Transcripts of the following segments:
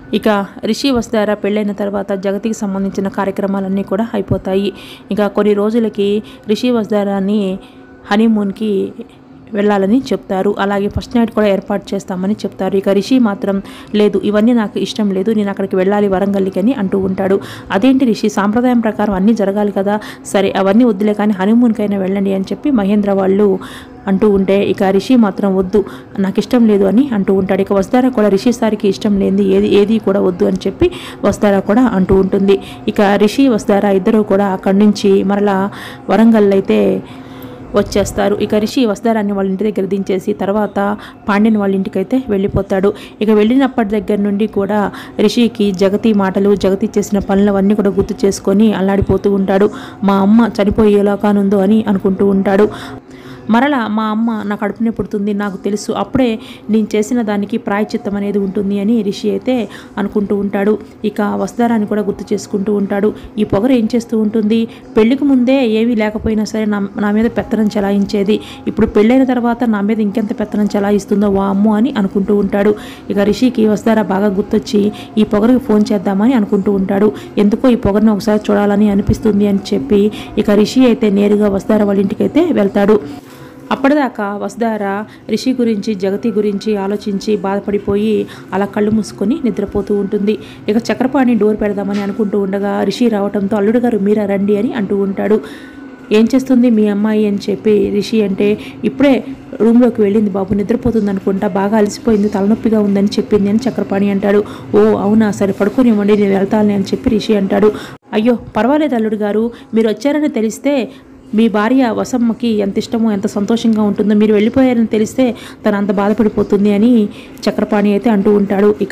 ఇక రిషి వస్తారా పెళ్ళైన తర్వాత జగతికి సంబంధించిన కార్యక్రమాలన్నీ కూడా అయిపోతాయి ఇక కొన్ని రోజులకి రిషి వస్తారాని హనీమూన్కి వెళ్ళాలని చెప్తారు అలాగే ఫస్ట్ నైట్ కూడా ఏర్పాటు చేస్తామని చెప్తారు ఇక రిషి మాత్రం లేదు ఇవన్నీ నాకు ఇష్టం లేదు నేను అక్కడికి వెళ్ళాలి వరంగల్కి అని అంటూ ఉంటాడు అదేంటి రిషి సాంప్రదాయం ప్రకారం అన్నీ జరగాలి కదా సరే అవన్నీ వద్దులే కానీ హనీమూన్కైనా వెళ్ళండి అని చెప్పి మహేంద్ర వాళ్ళు అంటూ ఉంటే ఇక రిషి మాత్రం వద్దు నాకు ఇష్టం లేదు అని అంటూ ఉంటాడు ఇక వస్తారా కూడా రిషి సారికి ఇష్టం లేనిది ఏది ఏది కూడా వద్దు అని చెప్పి వస్తారా కూడా అంటూ ఉంటుంది ఇక రిషి వస్తారా ఇద్దరు కూడా అక్కడి నుంచి మరలా వరంగల్ అయితే వచ్చేస్తారు ఇక రిషి వస్తారాన్ని వాళ్ళ ఇంటి దగ్గర దించేసి తర్వాత పాండ్యన్ వాళ్ళ ఇంటికి అయితే వెళ్ళిపోతాడు ఇక వెళ్ళినప్పటి దగ్గర నుండి కూడా రిషికి జగతి మాటలు జగతి చేసిన పనులవన్నీ కూడా గుర్తు చేసుకొని అల్లాడిపోతూ ఉంటాడు మా అమ్మ చనిపోయి ఎలా కానుందో అని అనుకుంటూ ఉంటాడు మరలా మా అమ్మ నా కడుపునే పుడుతుంది నాకు తెలుసు అప్పుడే నేను చేసిన దానికి ప్రాయచిత్తం అనేది ఉంటుంది అని రిషి అయితే అనుకుంటూ ఉంటాడు ఇక వస్తారాన్ని కూడా గుర్తు చేసుకుంటూ ఉంటాడు ఈ పొగరు ఏం చేస్తూ ఉంటుంది పెళ్లికి ముందే ఏమీ లేకపోయినా సరే నా నా మీద పెత్తనం చెలాయించేది ఇప్పుడు పెళ్ళైన తర్వాత నా మీద ఇంకెంత పెత్తనం చెలాయిస్తుందో వా అమ్మో అని అనుకుంటూ ఉంటాడు ఇక రిషికి వస్తారా బాగా గుర్తొచ్చి ఈ పొగరికి ఫోన్ చేద్దామని అనుకుంటూ ఉంటాడు ఎందుకో ఈ పొగరిని ఒకసారి చూడాలని అనిపిస్తుంది అని చెప్పి ఇక రిషి అయితే నేరుగా వస్తారా వాళ్ళ ఇంటికి అయితే వెళ్తాడు అప్పటిదాకా వసుధార రిషి గురించి జగతి గురించి ఆలోచించి బాధపడిపోయి అలా కళ్ళు మూసుకొని నిద్రపోతూ ఉంటుంది ఇక చక్రపాణి డోర్ పెడదామని అనుకుంటూ ఉండగా రిషి రావడంతో అల్లుడు గారు మీరా రండి అని అంటూ ఉంటాడు ఏం చేస్తుంది మీ అమ్మాయి అని చెప్పి రిషి అంటే ఇప్పుడే రూమ్లోకి వెళ్ళింది బాబు నిద్రపోతుంది అనుకుంటా బాగా అలసిపోయింది తలనొప్పిగా ఉందని చెప్పింది అని చక్రపాణి అంటాడు ఓ అవునా సరే పడుకోనివ్వండి నేను వెళ్తాను అని చెప్పి రిషి అంటాడు అయ్యో పర్వాలేదు అల్లుడు గారు మీరు వచ్చారని తెలిస్తే మీ భార్య వసమ్మకి ఎంత ఇష్టమో ఎంత సంతోషంగా ఉంటుందో మీరు వెళ్ళిపోయారని తెలిస్తే తను అంత బాధపడిపోతుంది అని చక్రపాణి అయితే అంటూ ఉంటాడు ఇక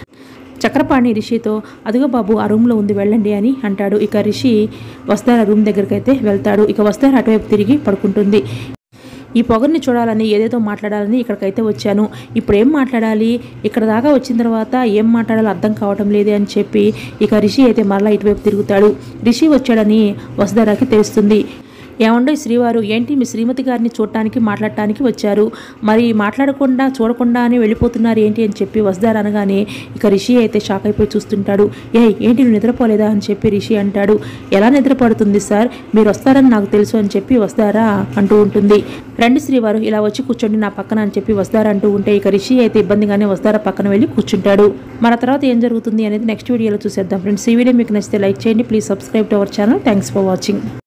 చక్రపాణి రిషితో అదిగో బాబు ఆ రూమ్లో ఉంది వెళ్ళండి అని అంటాడు ఇక రిషి వస్తార రూమ్ దగ్గరికి అయితే వెళ్తాడు ఇక వస్తార అటువైపు తిరిగి పడుకుంటుంది ఈ పొగర్ని చూడాలని ఏదేదో మాట్లాడాలని ఇక్కడికైతే వచ్చాను ఇప్పుడు ఏం మాట్లాడాలి ఇక్కడ దాకా వచ్చిన తర్వాత ఏం మాట్లాడాలో అర్థం కావటం లేదే అని చెప్పి ఇక రిషి అయితే మరలా ఇటువైపు తిరుగుతాడు రిషి వచ్చాడని వసుధారాకి తెలుస్తుంది ఏమండో శ్రీవారు ఏంటి మీ శ్రీమతి గారిని చూడటానికి మాట్లాడటానికి వచ్చారు మరి మాట్లాడకుండా చూడకుండా అని వెళ్ళిపోతున్నారు ఏంటి అని చెప్పి వసుధార అనగానే ఇక రిషి అయితే షాక్ అయిపోయి చూస్తుంటాడు ఏ ఏంటి నువ్వు నిద్రపోలేదా అని చెప్పి రిషి అంటాడు ఎలా నిద్రపడుతుంది సార్ మీరు వస్తారని నాకు తెలుసు అని చెప్పి వస్తారా అంటూ ఉంటుంది రండి శ్రీవారు ఇలా వచ్చి కూర్చోండి నా పక్కన అని చెప్పి వస్తారా అంటూ ఉంటే ఇక రిషి అయితే ఇబ్బందిగానే వస్తారా పక్కన వెళ్ళి కూర్చుంటాడు మన తర్వాత ఏం జరుగుతుంది అనేది నెక్స్ట్ వీడియోలో చూసేద్దాం ఫ్రెండ్స్ ఈ వీడియో మీకు నచ్చితే లైక్ చేయండి please subscribe to our channel thanks for watching